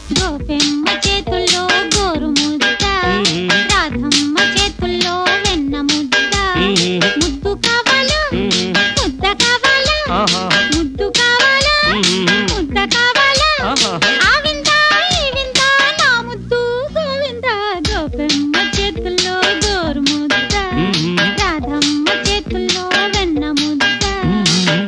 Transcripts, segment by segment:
గోపెమ్మ చేతుల్లో గోరు ముద్ద మ్మ్. రాధమ్మ చేతుల్లో వెన్న ముద్ద మ్మ్. ముద్దు కావాలా మ్మ్. ముద్ద కావాలా ఆహా. ముద్దు కావాలా మ్మ్. ముద్ద కావాలా ఆహా. ఆ విందా ఈ విందా నా ముద్దు గోవింద గోపెమ్మ చేతుల్లో గోరు ముద్ద మ్మ్. రాధమ్మ చేతుల్లో వెన్న ముద్ద మ్మ్.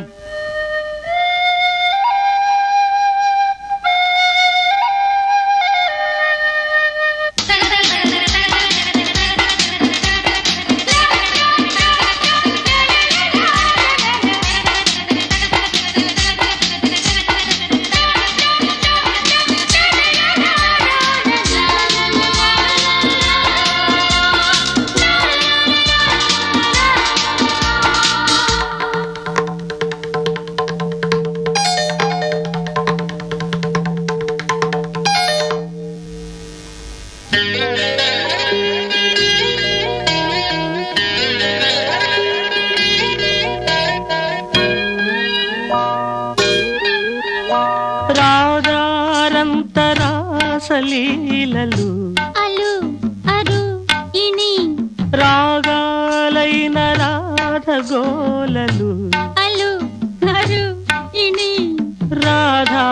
రాధారంతరాసలీలలు అలు అరు ఇణి రాగాలైన రాధగోలలు అలు అరు ఇణి రాధా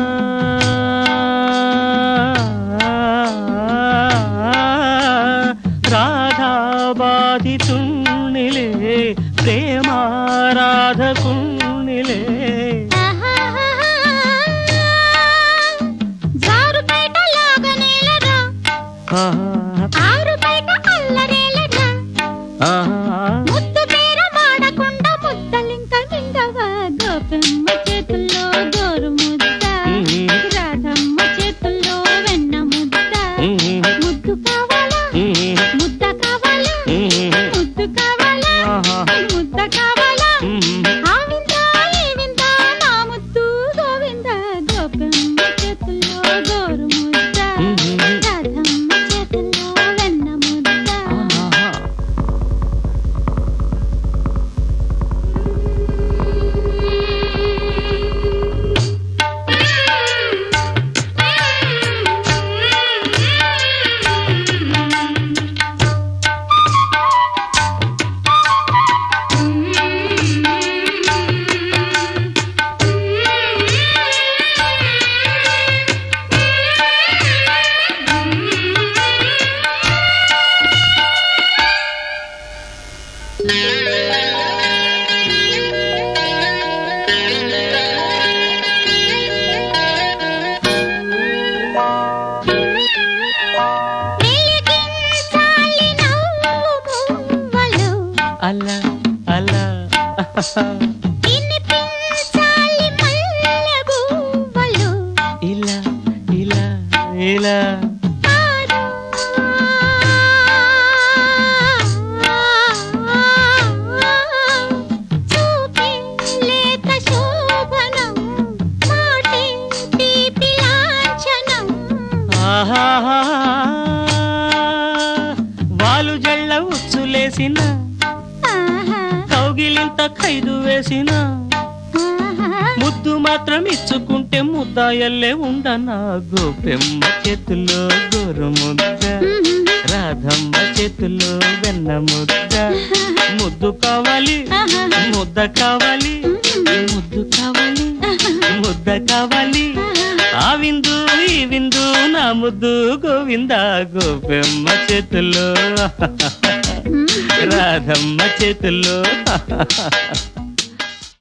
రాధా బాధితుణ్ణిలే ప్రేమారాధకుణ్ణిలే జారు బయట లాగనేలరా ఆరు బయట అల్లరేలరా ముద్దు పేర మాడకుండా ముద్దలింక మింగవా గోపెమ్మ చేతుల్లో గోరు ముద్ద రాధమ్మ చేతుల్లో వెన్న ముద్ద ముద్దు కావాలా ముద్ద కావాలా ముద్దు కావాలా ముద్ద కావాలా ఆ విందా ఈ విందా నా ముద్దు గోవింద గోపెమ్మ చేతుల్లో గోరు ముద్ద రాధమ్మ చేతుల్లో వెన్న ముద్ద వెలిగించాలి నవ్వు పువ్వులు, అలా అలా వినిపించాలి మల్లె పువ్వులు. ఇలా ఇలా ఇలా కాదు. చూపే లేత శోభనం, మాటే తీపి లాంఛనం. ఆహాహా. వాలు జళ్ళ ఉచ్చులేసిన ఆహా, కౌగిలింత ఖైదు వేసిన ఆహా. ముద్దు మాత్రం ఇచ్చుకుంటే ముద్దాయల్లే ఉండనా గోపెమ్మ చేతుల్లో గోరు ముద్ద రాధమ్మ చేతుల్లో వెన్న ముద్ద ముద్దు కావాలి ముద్ద కావాలి ముద్దు కావాలి ముద్ద కావాలి ఆ విందు ఈ విందు నా ముద్దు గోవింద గోపెమ్మ చేతుల్లో రాధమ్మ చేతుల్లో